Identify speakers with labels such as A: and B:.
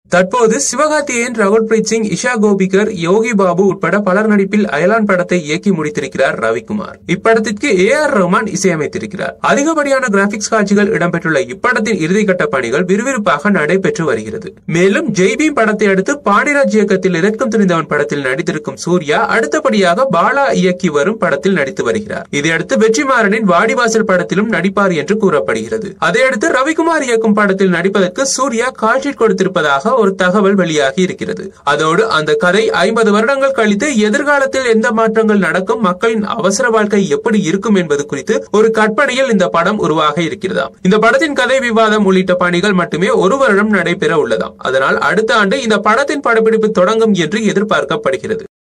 A: தற்போது சிவகார்த்திகேயன் ரகுல் பிரீத் சிங் இஷா கோபிகர் யோகி பாபு உட்பட பலர் நடிப்பில் அயலான் படத்தை இயக்கி முடித்திருக்கிறார் ரவிக்குமார் இப்படத்திற்கு ஏ ஆர் ரஹ்மான் இசையமைத்திருக்கிறார் அதிகப்படியான கிராபிக்ஸ் காட்சிகள் இடம்பெற்றுள்ள இப்படத்தின் இறுதிக்கட்ட பணிகள் விறுவிறுப்பாக நடைபெற்று வருகிறது மேலும் ஜெய்பீம் படத்தை அடுத்து பாண்டிராஜ் இயக்கத்தில் இதற்கும் துணிந்தவன் படத்தில் நடித்திருக்கும் சூர்யா அடுத்தபடியாக பாலா இயக்கி வரும் படத்தில் நடித்து வருகிறார் இதையடுத்து வெற்றிமாறனின் வாடிவாசல் படத்திலும் நடிப்பார் என்று கூறப்படுகிறது அதையடுத்து ரவிக்குமார் இயக்கும் படத்தில் நடிப்பதற்கு சூர்யா கால்ஷீட் கொடுத்திருப்பதாக ஒரு தகவல் வெளியாகி இருக்கிறது அதோடு அந்த கதை ஐம்பது வருடங்கள் கழித்து எதிர்காலத்தில் எந்த மாற்றங்கள் நடக்கும் மக்களின் அவசர வாழ்க்கை எப்படி இருக்கும் என்பது குறித்து ஒரு கற்பனையில் இந்த படம் உருவாக இருக்கிறதாம் இந்த படத்தின் கதை விவாதம் உள்ளிட்ட பணிகள் மட்டுமே ஒரு வருடம் நடைபெற உள்ளதாம் அதனால் அடுத்த ஆண்டு இந்த படத்தின் படப்பிடிப்பு தொடங்கும் என்று எதிர்பார்க்கப்படுகிறது